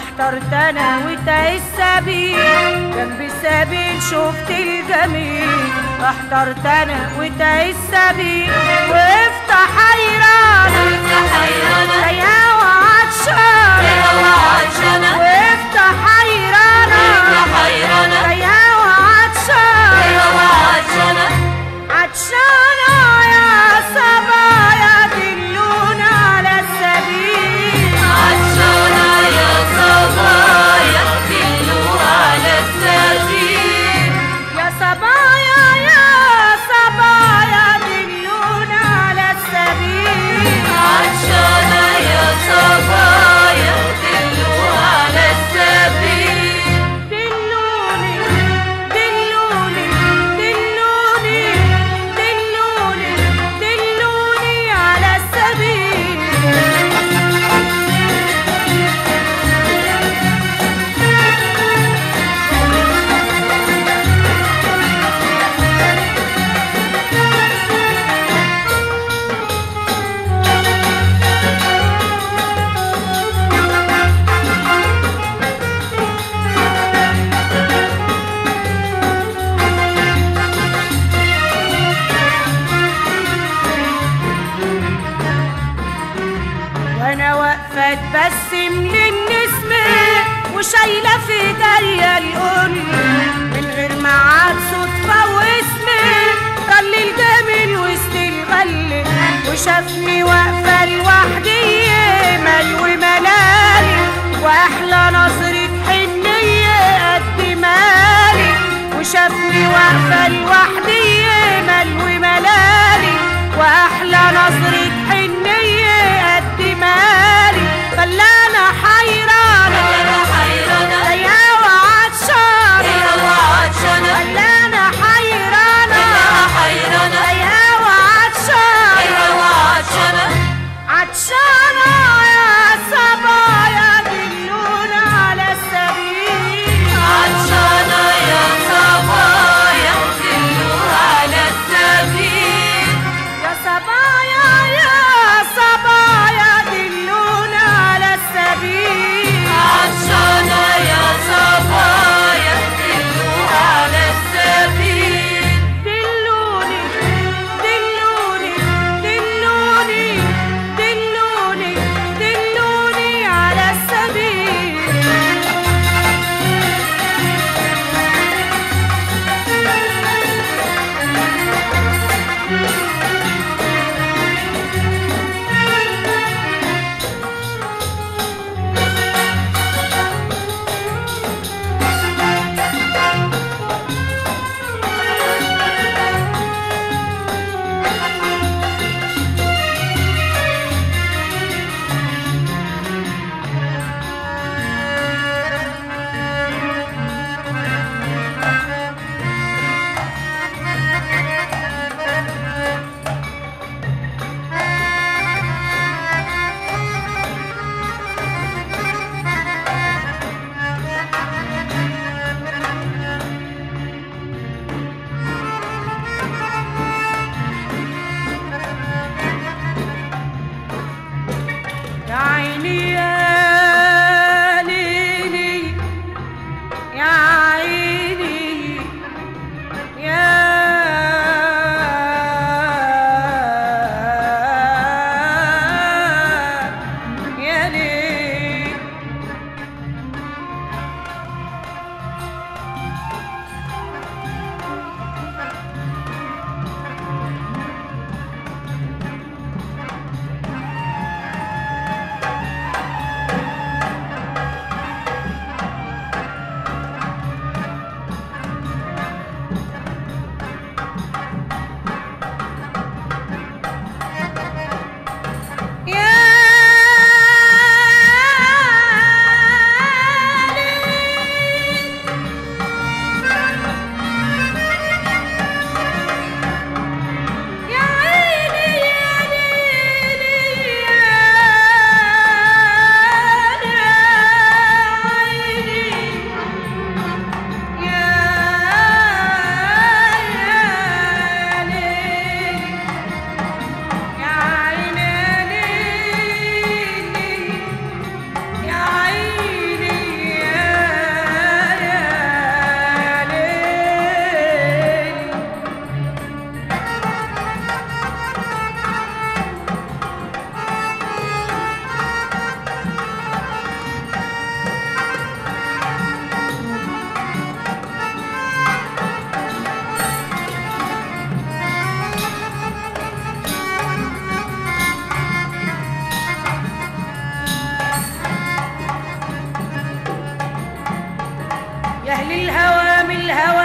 احترت انا وتاه السبيل جنب السبيل شفت الجميل احترت انا وتاه السبيل وقفت حيرانة تايهة وعطشانة وقفت حيرانة تايهة وعطشانة عطشانة يا صبايا دلونا على السبيل يا صبايا يا صبايا دلونا على السبيل دلوني دلوني دلوني دلوني دلوني على السبيل وانا واقفه اتبسم للنسمه وشايله في ايديا القل من غير معاد صدفه واسمه طل الجميل وسط الغل وشافني واقفه لوحدي مال وملالي واحلى نظره حنيه قد مالي وشافني واقفه لوحدي مال وملالي واحلى نظره حنيه قد مالي خلانا حيرانه تايهه وعطشانه خلانا حيرانه تايهه وعطشانه عطشانه يا صبايا دلونا على السبيل يا صبايا يا صبايا دلونا على السبيل دلوني دلوني دلوني دلوني دلوني على السبيل يا عيني يا ليلي يا عيني يا يا ليل يا أهل الهوى من الهوى